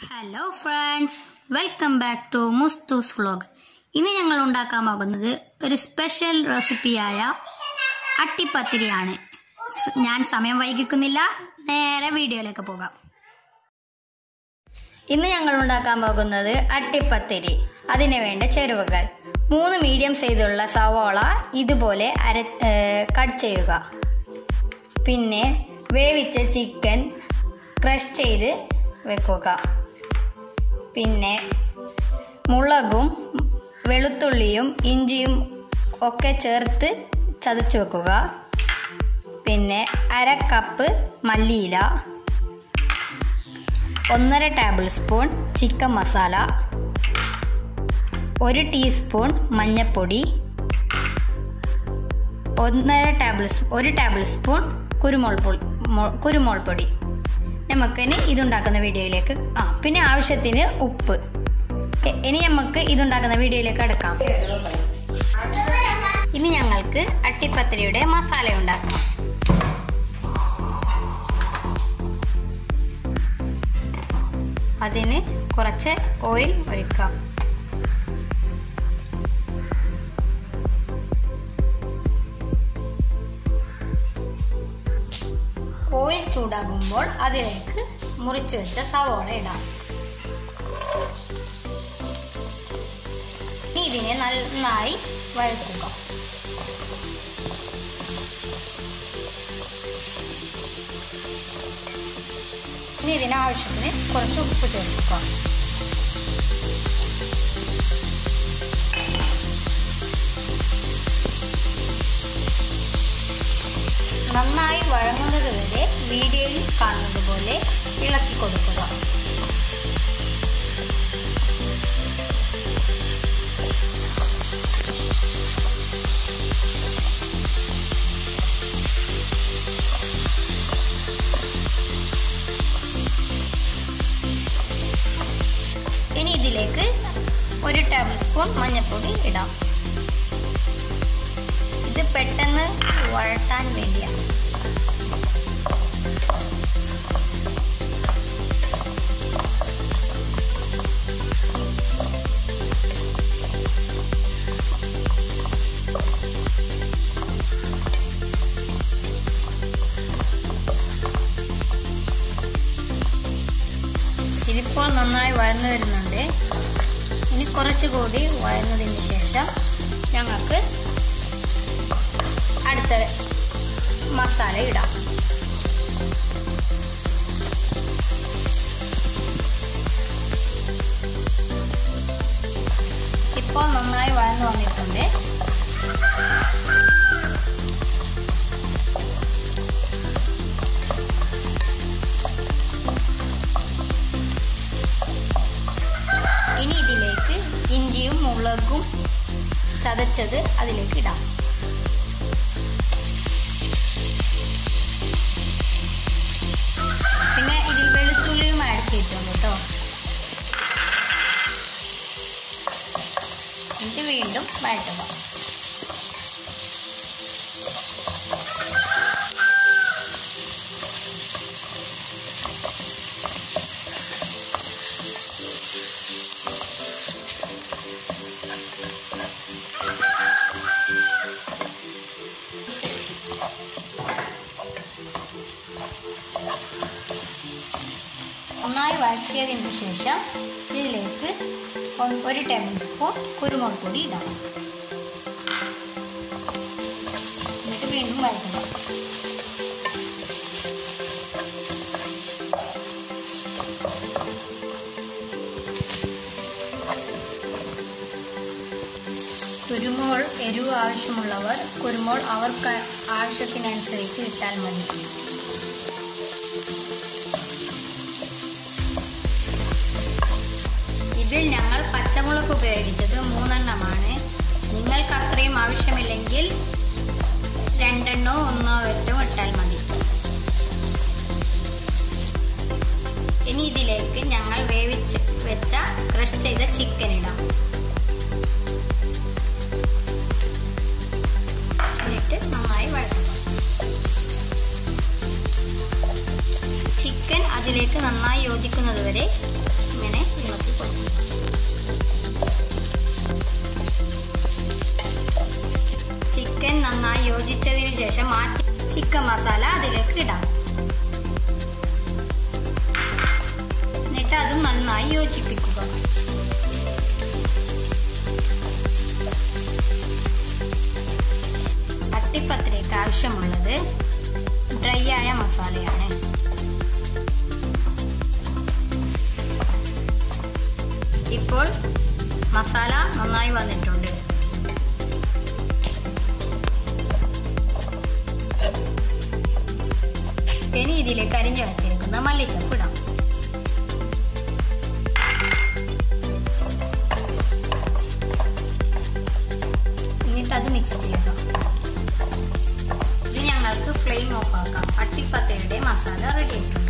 hello friends welcome back to Musthu's vlog ഇന്ന് ഞങ്ങൾ ഉണ്ടാക്കാൻ പോകുന്നത് ഒരു സ്പെഷ്യൽ റെസിപ്പിയായ അട്ടിപ്പത്തിരിയാണ് സ് ഞാൻ സമയം വൈകിക്കുന്നില്ല നേരെ വീഡിയോയിലേക്ക് പോകാം ഇന്ന് ഞങ്ങൾ ഉണ്ടാക്കാൻ പോകുന്നത് അട്ടിപ്പത്തിരി അതിന് വേണ്ട ചേരുവകൾ മൂന്ന് മീഡിയം സൈസുള്ള സവോള ഇതുപോലെ അര കട്ട് ചെയ്യുക പിന്നെ വേവിച്ച ചിക്കൻ ക്രഷ് ചെയ്ത് വെക്കുക പിന്നെ മുളകും വെളുത്തുള്ളിയും ഇഞ്ചിയും ഒക്കെ ചേർത്ത് ചതച്ച് വെക്കുക പിന്നെ അര കപ്പ് മല്ലിയില ഒന്നര ടേബിൾ സ്പൂൺ ചിക്കൻ മസാല ഒരു ടീസ്പൂൺ മഞ്ഞൾപ്പൊടി ഒന്നര ടേബിൾ ഒരു ടേബിൾ സ്പൂൺ കുരുമുളക് പൊടി കുരുമുളക് പൊടി നമുക്കിനി ഇതുണ്ടാക്കുന്ന വീഡിയോയിലേക്ക് ആ പിന്നെ ആവശ്യത്തിന് ഉപ്പ് എ- ഇനി നമുക്ക് ഇതുണ്ടാക്കുന്ന വീഡിയോയിലേക്ക് എടുക്കാം ഇനി ഞങ്ങൾക്ക് അട്ടിപ്പത്തിരിയുടെ മസാല ഉണ്ടാക്കാം അതിന് കുറച്ച് ഓയിൽ ഒഴിക്കാം ഓയിൽ ചൂടാകുമ്പോൾ അതിലേക്ക് മുറിച്ചു വെച്ച സവോള ഇടാം ഇനി ഇതിനെ നന്നായി വഴക്കുക ഇനി ഇതിന് ആവശ്യത്തിന് കുറച്ച് ഉപ്പ് ചേർക്കുക നന്നായി വഴങ്ങുന്നത് വരെ വീഡിയോയിൽ കാണുന്നത് പോലെ ഇളക്കി കൊടുക്കുക ഇനി ഇതിലേക്ക് ഒരു ടേബിൾ സ്പൂൺ മഞ്ഞൾപ്പൊടി ഇടാം ഇത് പെട്ടെന്ന് വഴട്ടാൻ വേണ്ടിയാണ് ഇതിപ്പോൾ നന്നായി വഴന്നു വരുന്നുണ്ട് ഇനി കുറച്ചുകൂടി വഴന്നതിന് ശേഷം ഞങ്ങൾക്ക് അടുത്ത മസാല ഇടാം ഇപ്പോൾ നന്നായി വഴന്നു വന്നിട്ടുണ്ട് ഇനി ഇതിലേക്ക് ഇഞ്ചിയും മുളകും ചതച്ചത് അതിലേക്ക് ഇടാം പിന്നെ ഇതിൽ വെളുത്തുള്ളിയും ആഡ് ചെയ്തിട്ടുണ്ട് കേട്ടോ എന്നിട്ട് വീണ്ടും വഴറ്റുക നന്നായി വഴറ്റിയതിന് ശേഷം ഇതിലേക്ക് ഒ- ഒരു ടേബിൾ സ്പൂൺ കുരുമുളക് പൊടി ഇടാം എന്നിട്ട് വീണ്ടും വഴറ്റുക കുരുമോൾ എരിവ് ആവശ്യമുള്ളവർ കുരുമോൾ അവർക്ക് ആവശ്യത്തിനനുസരിച്ച് ഇട്ടാൽ മതി ഇതിൽ ഞങ്ങൾ പച്ചമുളക് ഉപയോഗിച്ചത് മൂന്നെണ്ണമാണ് നിങ്ങൾക്ക് അത്രയും ആവശ്യമില്ലെങ്കിൽ രണ്ടെണ്ണോ ഒന്നോ എട്ടോ ഇട്ടാൽ മതി ഇനി ഇതിലേക്ക് ഞങ്ങൾ വേവിച്ച് വെച്ച ക്രഷ് ചെയ്ത ചിക്കൻ ഇടാം എന്നിട്ട് നന്നായി വഴറ്റുക ചിക്കൻ അതിലേക്ക് നന്നായി യോജിക്കുന്നത് വരെ ഇളക്കി കൊടുക്കുക ചിക്കൻ നന്നായി യോജിച്ചതിന് ശേഷം മാറ്റി ചിക്കൻ മസാല അതിലേക്ക് ഇടാം എന്നിട്ട് അതും നന്നായി യോജിപ്പിക്കുക അട്ടിപ്പത്തിലേക്ക് ആവശ്യമുള്ളത് ഡ്രൈ ആയ മസാലയാണ് ഇപ്പോൾ മസാല നന്നായി വന്നിട്ടുണ്ട് ഇനി ഇതിലേക്ക് അരിഞ്ഞു വെച്ചിരിക്കുന്ന മല്ലിച്ചപ്പ് ഇടാം എന്നിട്ട് അത് മിക്സ് ചെയ്യുക ഇത് ഞങ്ങൾക്ക് ഫ്ലെയിം ഓഫ് ആക്കാം അട്ടിപ്പത്തയുടെ മസാല റെഡി ആയിട്ടുണ്ട്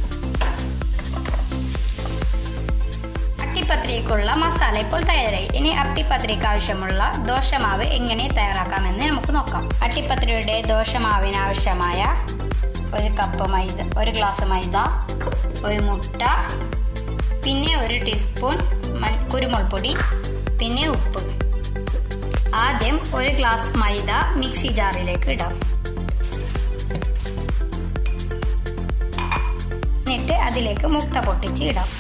അട്ടിപ്പത്രിക്കുള്ള മസാല ഇപ്പോൾ തയ്യാറായി ഇനി അട്ടിപ്പത്രിക്ക് ആവശ്യമുള്ള ദോശമാവ് എങ്ങനെ തയ്യാറാക്കാമെന്ന് നമുക്ക് നോക്കാം അട്ടിപ്പത്രിയുടെ ദോശമാവിന് ആവശ്യമായ ഒരു കപ്പ് മൈദ ഒരു ഗ്ലാസ് മൈദ ഒരു മുട്ട പിന്നെ ഒരു ടീസ്പൂൺ മൻ കുരുമുളക് പൊടി പിന്നെ ഉപ്പ് ആദ്യം ഒരു ഗ്ലാസ് മൈദ മിക്സി ജാറിലേക്ക് ഇടാം എന്നിട്ട് അതിലേക്ക് മുട്ട പൊട്ടിച്ച് ഇടാം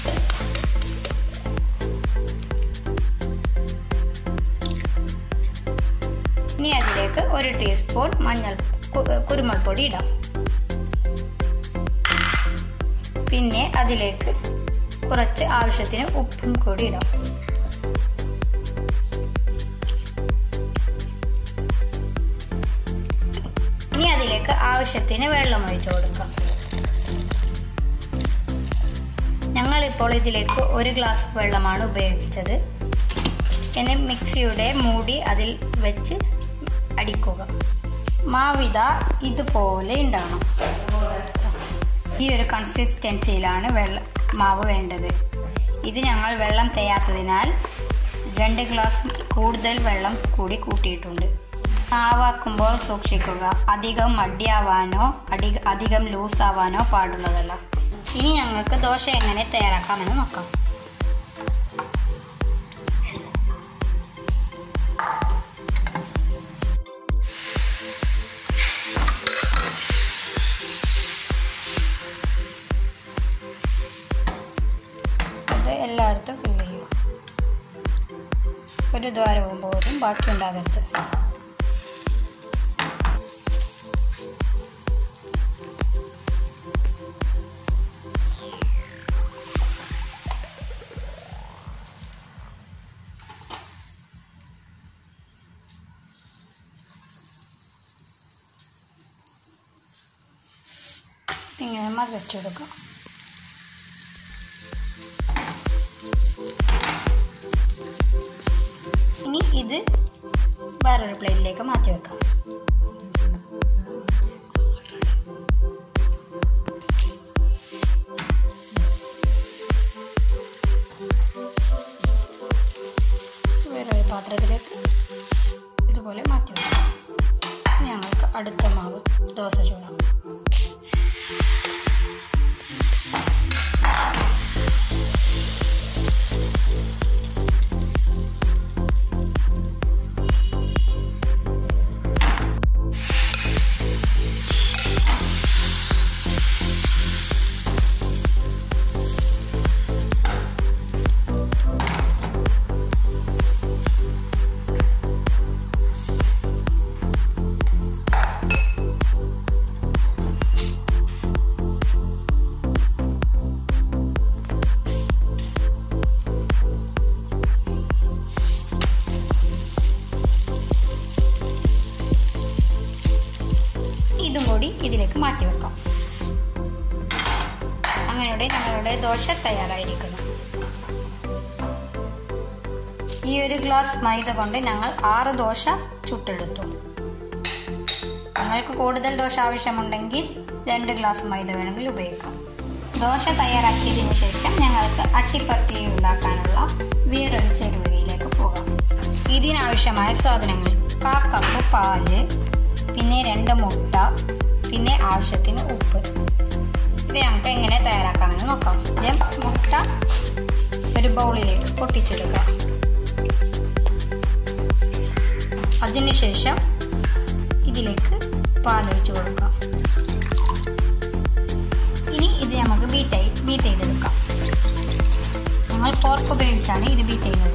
ഇനി അതിലേക്ക് ഒരു ടീസ്പൂൺ മഞ്ഞൾ കുരുമുളക് പൊടി ഇടാം പിന്നെ അതിലേക്ക് കുറച്ച് ആവശ്യത്തിന് ഉപ്പും കൂടി ഇടാം ഇനി അതിലേക്ക് ആവശ്യത്തിന് വെള്ളം ഒഴിച്ചു കൊടുക്കാം ഞങ്ങളിപ്പോൾ ഇതിലേക്ക് ഒരു ഗ്ലാസ് വെള്ളമാണ് ഉപയോഗിച്ചത് ഇനി മിക്സിയുടെ മൂടി അതിൽ വെച്ച് അടിക്കുക മാവിത ഇതുപോലെ ഉണ്ടാവണം ഈ ഒരു കൺസിസ്റ്റൻസിയിലാണ് വെള്ള മാവ് വേണ്ടത് ഇത് ഞങ്ങൾ വെള്ളം തേയാത്തതിനാൽ രണ്ട് ഗ്ലാസ് കൂടുതൽ വെള്ളം കൂടി കൂട്ടിയിട്ടുണ്ട് മാവാക്കുമ്പോൾ സൂക്ഷിക്കുക അധികം മടിയാവാനോ അടി അധികം ലൂസാവാനോ പാടുള്ളതല്ല ഇനി ഞങ്ങൾക്ക് ദോശ എങ്ങനെ തയ്യാറാക്കാമെന്ന് നോക്കാം അത് എല്ലായിടത്തും ഫില്ല് ചെയ്യുക ഒരു ദ്വാരവും പോലും ബാക്കി ഉണ്ടാകരുത് ഇങ്ങനെ മറിച്ചെടുക്കാം ഇനി ഇത് വേറൊരു പ്ലേറ്റിലേക്ക് മാറ്റി വെക്കാം വേറൊരു പാത്രത്തിലേക്ക് ഇതുപോലെ മാറ്റി വെക്കാം ഇനി ഞങ്ങൾക്ക് അടുത്ത മാവ് ദോശ ചൂടാം ഇതും കൂടി ഇതിലേക്ക് മാറ്റി വെക്കാം അങ്ങനെ ഞങ്ങളുടെ ദോശ തയ്യാറായിരിക്കുന്നു ഈ ഒരു ഗ്ലാസ് മൈദ കൊണ്ട് ഞങ്ങൾ ആറ് ദോശ ചുട്ടെടുത്തു നിങ്ങൾക്ക് കൂടുതൽ ദോശ ആവശ്യമുണ്ടെങ്കിൽ രണ്ട് ഗ്ലാസ് മൈദ വേണമെങ്കിൽ ഉപയോഗിക്കാം ദോശ തയ്യാറാക്കിയതിനു ശേഷം ഞങ്ങൾക്ക് അട്ടിപ്പത്തി ഉണ്ടാക്കാനുള്ള വേറൊരു ചെരുവകയിലേക്ക് പോകാം ഇതിനാവശ്യമായ സാധനങ്ങൾ കാ കപ്പ് പാല് പിന്നെ രണ്ട് മുട്ട പിന്നെ ആവശ്യത്തിന് ഉപ്പ് ഇത് ഞങ്ങൾക്ക് എങ്ങനെ തയ്യാറാക്കാമെന്ന് നോക്കാം ആദ്യം മുട്ട ഒരു ബൗളിലേക്ക് പൊട്ടിച്ചെടുക്കാം അതിനുശേഷം ഇതിലേക്ക് പാലൊഴിച്ച് കൊടുക്കാം ഇനി ഇത് നമുക്ക് ബീറ്റ് ബീറ്റ് ചെയ്തെടുക്കാം ഞങ്ങൾ ഫോർക്ക് ഉപയോഗിച്ചാണ് ഇത് ബീറ്റ് ചെയ്യുന്നത്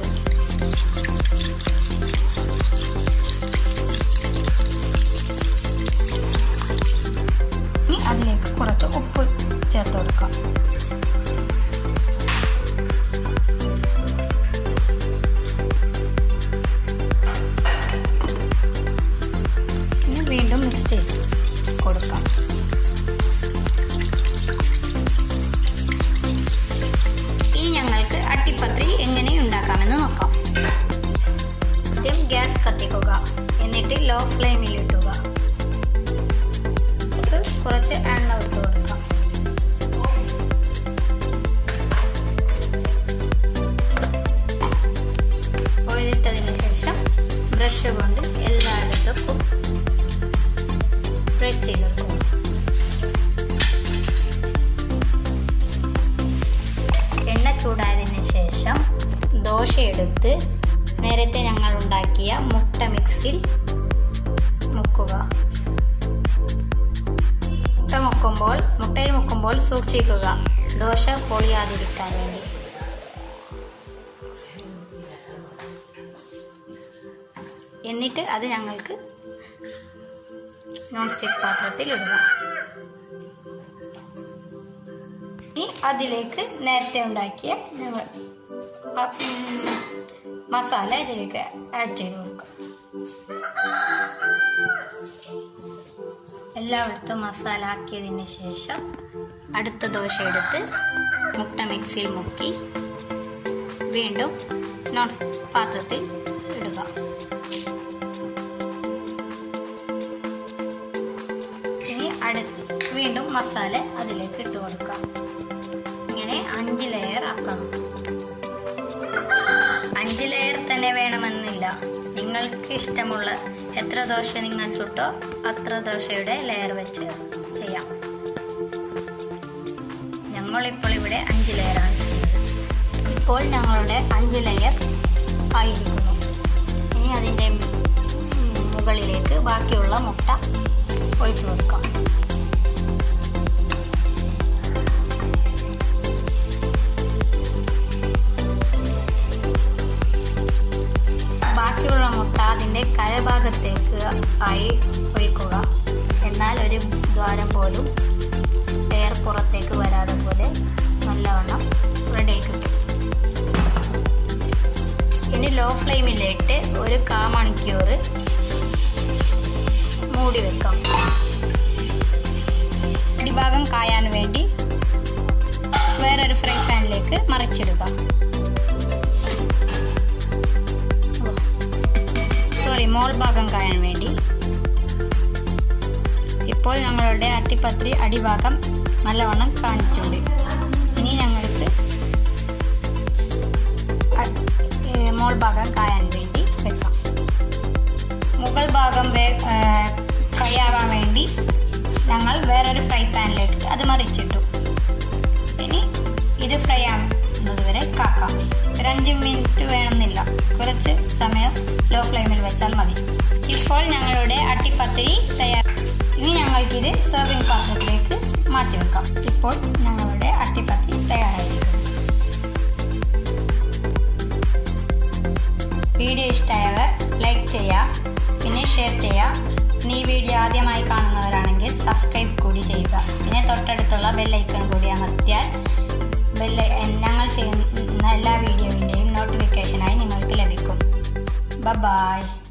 ഇനി അതിലേക്ക് കുറച്ച് ഉപ്പ് ചേർത്ത് കൊടുക്കാം ഇനി വീണ്ടും മിക്സ് ചെയ്ത് കൊടുക്കാം ഇനി ഞങ്ങൾക്ക് അട്ടിപ്പത്രി എങ്ങനെ ഉണ്ടാക്കാമെന്ന് നോക്കാം ആദ്യം ഗ്യാസ് കത്തിക്കുക എന്നിട്ട് ലോ ഫ്ലെയിമിൽ ഇട്ടുക ഇത് കുറച്ച് എണ്ണ ഇട്ട് കൊടുക്കാം ഓയിലിട്ടതിന് ശേഷം ബ്രഷ് കൊണ്ട് എല്ലായിടത്തും ബ്രഷ് ചെയ്തെടുക്കും എണ്ണ ചൂടായതിന് ശേഷം ദോശ എടുത്ത് നേരത്തെ ഞങ്ങൾ ഉണ്ടാക്കിയ മുട്ട മിക്സിൽ മുക്കുക മുട്ട മുക്കുമ്പോൾ മുട്ടയിൽ മുക്കുമ്പോൾ സൂക്ഷിക്കുക ദോശ പൊളിയാതിരിക്കാൻ വേണ്ടി എന്നിട്ട് അത് ഞങ്ങൾക്ക് നോൺ സ്റ്റിക്ക് പാത്രത്തിൽ ഇടുക ഇനി അതിലേക്ക് നേരത്തെ ഉണ്ടാക്കിയ ഞങ്ങൾ ആ, ഉം, മസാല ഇതിലേക്ക് ആഡ് ചെയ്ത് കൊടുക്കാം എല്ലായിടത്തും മസാല ആക്കിയതിന് ശേഷം അടുത്ത ദോശ എടുത്ത് മുട്ട മിക്സിയിൽ മുക്കി വീണ്ടും നോൺ പാത്രത്തിൽ ഇടുക ഇനി അടു വീണ്ടും മസാല അതിലേക്ക് ഇട്ട് കൊടുക്കാം ഇങ്ങനെ അഞ്ച് ലെയർ ആക്കണം അഞ്ച് ലെയർ തന്നെ വേണമെന്നില്ല നിങ്ങൾക്ക് ഇഷ്ടമുള്ള എത്ര ദോശ നിങ്ങൾ ചുട്ടോ അത്ര ദോശയുടെ ലെയർ വെച്ച് ചെയ്യാം ഞങ്ങളിപ്പോൾ ഇവിടെ അഞ്ച് ലെയറാണ് ചെയ്യുന്നത് ഇപ്പോൾ ഞങ്ങളുടെ അഞ്ച് ലെയർ ആയിരിക്കുന്നു ഇനി അതിൻ്റെ മുകളിലേക്ക് ബാക്കിയുള്ള മുട്ട ഒഴിച്ചു കൊടുക്കാം ബാക്കിയുള്ള മുട്ട അതിൻ്റെ കരഭാഗത്തേക്ക് ആയി ഒഴിക്കുക എന്നാൽ ഒരു ദ്വാരം പോലും എയർ പുറത്തേക്ക് വരാതെ പോലെ നല്ലവണ്ണം റെഡി കിട്ടും ഇനി ലോ ഫ്ലെയിമിലിട്ട് ഒരു കാ മണിക്കൂർ മൂടി വെക്കാം അടിഭാഗം കായാൻ വേണ്ടി വേറൊരു ഫ്രൈ പാനിലേക്ക് മറിച്ചിടുക സോറി മോൾ ഭാഗം കായാൻ വേണ്ടി ഇപ്പോൾ ഞങ്ങളുടെ അട്ടിപ്പത്രി അടിഭാഗം നല്ലവണ്ണം കാണിച്ചിട്ടുണ്ട് ഇനി ഞങ്ങൾക്ക് അ- ഏ, മോൾ ഭാഗം കായാൻ വേണ്ടി വെക്കാം മുകൾ ഭാഗം വേ ഏ, കയ്യാറാൻ വേണ്ടി ഞങ്ങൾ വേറൊരു ഫ്രൈ പാനിലേക്ക് അത് മറിച്ചിട്ടു ഇനി ഇത് ഫ്രൈ ആവുന്നത് വരെ കാക്കാം ഒരു അഞ്ച് മിനിറ്റ് വേണമെന്നില്ല കുറച്ച് സമയം ലോ ഫ്ലെയിമിൽ വെച്ചാൽ മതി ഇപ്പോൾ ഞങ്ങളുടെ അട്ടിപ്പത്തിരി തയ്യാർ ഇനി ഞങ്ങൾക്കിത് സെർവിങ് പാത്രത്തിലേക്ക് മാറ്റി വെക്കാം ഇപ്പോൾ ഞങ്ങളുടെ അട്ടിപ്പത്തിരി തയ്യാറായിരിക്കും വീഡിയോ ഇഷ്ടമായവർ ലൈക്ക് ചെയ്യുക പിന്നെ ഷെയർ ചെയ്യുക ഇനി ഈ വീഡിയോ ആദ്യമായി കാണുന്നവരാണെങ്കിൽ സബ്സ്ക്രൈബ് കൂടി ചെയ്യുക പിന്നെ തൊട്ടടുത്തുള്ള ബെല്ലൈക്കൺ കൂടി അമർത്തിയാൽ ബെല്ല ഞങ്ങൾ ചെയ്യുന്ന എല്ലാ വീഡിയോവിൻ്റെയും നോട്ടിഫിക്കേഷനായി നിങ്ങൾക്ക് ലഭിക്കും ബ ബായ്